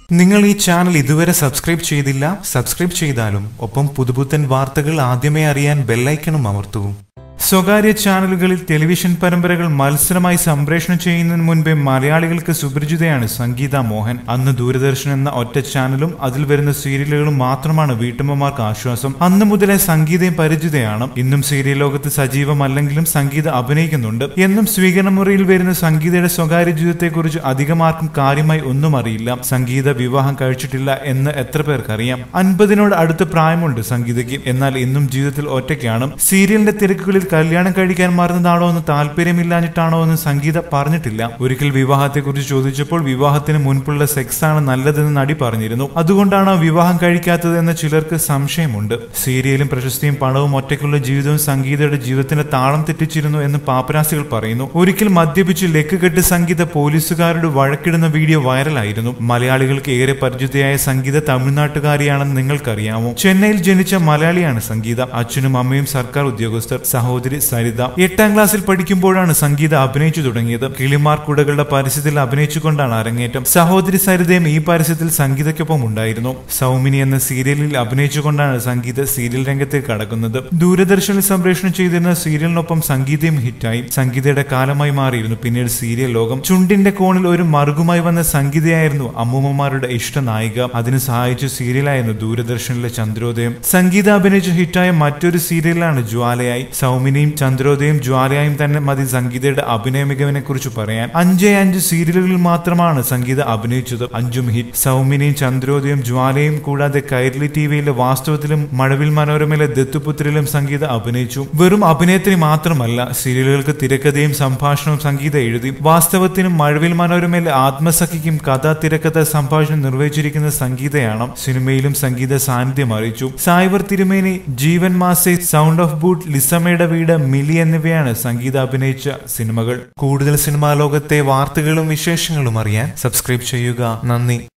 നിങ്ങൾ ഈ ചാനൽ ഇതുവരെ സബ്സ്ക്രൈബ് ചെയ്തില്ല സബ്സ്ക്രൈബ് ചെയ്താലും ഒപ്പം പുതുപുത്തൻ വാർത്തകൾ ആദ്യമേ അറിയാൻ ബെല്ലൈക്കണും അമർത്തൂ സ്വകാര്യ ചാനലുകളിൽ ടെലിവിഷൻ പരമ്പരകൾ മത്സരമായി സംപ്രേഷണം ചെയ്യുന്നതിന് മുൻപേ മലയാളികൾക്ക് സുപരിചിതയാണ് സംഗീത മോഹൻ അന്ന് ദൂരദർശൻ എന്ന ഒറ്റ ചാനലും അതിൽ വരുന്ന സീരിയലുകളും മാത്രമാണ് വീട്ടമ്മമാർക്ക് ആശ്വാസം അന്ന് മുതലേ സംഗീതയും പരിചിതയാണ് ഇന്നും സീരിയൽ ലോകത്ത് സജീവമല്ലെങ്കിലും സംഗീത അഭിനയിക്കുന്നുണ്ട് എന്നും സ്വീകരണ മുറിയിൽ വരുന്ന സംഗീതയുടെ സ്വകാര്യ ജീവിതത്തെക്കുറിച്ച് അധികമാർക്കും കാര്യമായി ഒന്നും അറിയില്ല സംഗീത വിവാഹം കഴിച്ചിട്ടില്ല എന്ന് എത്ര പേർക്കറിയാം അൻപതിനോട് അടുത്ത പ്രായമുണ്ട് സംഗീതയ്ക്ക് എന്നാൽ ഇന്നും ജീവിതത്തിൽ ഒറ്റയ്ക്കാണ് സീരിയലിന്റെ തിരക്കുകളിൽ കല്യാണം കഴിക്കാൻ മറന്നതാണോ എന്ന് താല്പര്യമില്ലാഞ്ഞിട്ടാണോ എന്ന് സംഗീത പറഞ്ഞിട്ടില്ല ഒരിക്കൽ വിവാഹത്തെക്കുറിച്ച് ചോദിച്ചപ്പോൾ വിവാഹത്തിന് മുൻപുള്ള സെക്സ് ആണ് നല്ലതെന്ന് നടി പറഞ്ഞിരുന്നു അതുകൊണ്ടാണ് വിവാഹം കഴിക്കാത്തത് എന്ന് ചിലർക്ക് സംശയമുണ്ട് സീരിയലും പ്രശസ്തിയും പണവും ഒറ്റയ്ക്കുള്ള ജീവിതവും സംഗീതയുടെ ജീവിതത്തിന്റെ താളം തെറ്റിച്ചിരുന്നു എന്ന് പാപ്പരാസികൾ പറയുന്നു ഒരിക്കൽ മദ്യപിച്ച് ലെക്ക് കെട്ട് സംഗീത പോലീസുകാരോട് വഴക്കിടുന്ന വീഡിയോ വൈറലായിരുന്നു മലയാളികൾക്ക് ഏറെ പരിചിതയായ സംഗീത തമിഴ്നാട്ടുകാരിയാണെന്ന് നിങ്ങൾക്കറിയാമോ ചെന്നൈയിൽ ജനിച്ച മലയാളിയാണ് സംഗീത അച്ഛനും അമ്മയും സർക്കാർ ഉദ്യോഗസ്ഥർ സഹോദരി സരിത എട്ടാം ക്ലാസ്സിൽ പഠിക്കുമ്പോഴാണ് സംഗീത അഭിനയിച്ചു തുടങ്ങിയത് കിളിമാർ കുടകളുടെ പരസ്യത്തിൽ അഭിനയിച്ചുകൊണ്ടാണ് അരങ്ങേറ്റം സഹോദരി സരിതയും ഈ പരസ്യത്തിൽ സംഗീതയ്ക്കൊപ്പം ഉണ്ടായിരുന്നു സൗമിനി എന്ന സീരിയലിൽ അഭിനയിച്ചുകൊണ്ടാണ് സംഗീത സീരിയൽ രംഗത്തേക്ക് കടക്കുന്നത് ദൂരദർശനിൽ സംപ്രേഷണം ചെയ്തിരുന്ന സീരിയലിനൊപ്പം സംഗീതയും ഹിറ്റായി സംഗീതയുടെ കാലമായി മാറിയിരുന്നു പിന്നീട് സീരിയൽ ലോകം ചുണ്ടിന്റെ കോണിൽ ഒരു മറുകുമായി വന്ന സംഗീതയായിരുന്നു അമ്മൂമ്മമാരുടെ ഇഷ്ട നായിക അതിന് സഹായിച്ച സീരിയലായിരുന്നു ദൂരദർശനിലെ ചന്ദ്രോദയം സംഗീത അഭിനയിച്ച ഹിറ്റായ മറ്റൊരു സീരിയലാണ് ജ്വാലയായി സൗമിനിയും ചന്ദ്രോദയും ജ്വാലയായും തന്നെ മതി സംഗീതയുടെ അഭിനയ മികവിനെ കുറിച്ച് പറയാൻ അഞ്ചേ അഞ്ച് സീരിയലുകളിൽ മാത്രമാണ് സംഗീത അഭിനയിച്ചത് അഞ്ചും ഹിറ്റ് സൗമിനിയും ചന്ദ്രോദയും ജ്വാലയും കൂടാതെ കൈരളി ടിവിയിലെ വാസ്തവത്തിലും മഴവിൽ മനോരമയിലെ ദത്തുപുത്രിയിലും സംഗീത അഭിനയിച്ചു വെറും അഭിനയത്തിന് മാത്രമല്ല സീരിയലുകൾക്ക് തിരക്കഥയും സംഭാഷണവും സംഗീത എഴുതി വാസ്തവത്തിനും മഴവിൽ മനോരമയിലെ ആത്മസഖിക്കും കഥ തിരക്കഥ സംഭാഷണം നിർവഹിച്ചിരിക്കുന്ന സംഗീതയാണ് സിനിമയിലും സംഗീത സാന്നിധ്യം അറിയിച്ചു സായ്വർ തിരുമേനി ജീവൻ മാസെ സൗണ്ട് ഓഫ് ബൂട്ട് ലിസമ്മയുടെ വീട് മിലി എന്നിവയാണ് സംഗീത അഭിനയിച്ച സിനിമകൾ കൂടുതൽ സിനിമാ ലോകത്തെ വാർത്തകളും വിശേഷങ്ങളും അറിയാൻ സബ്സ്ക്രൈബ് ചെയ്യുക നന്ദി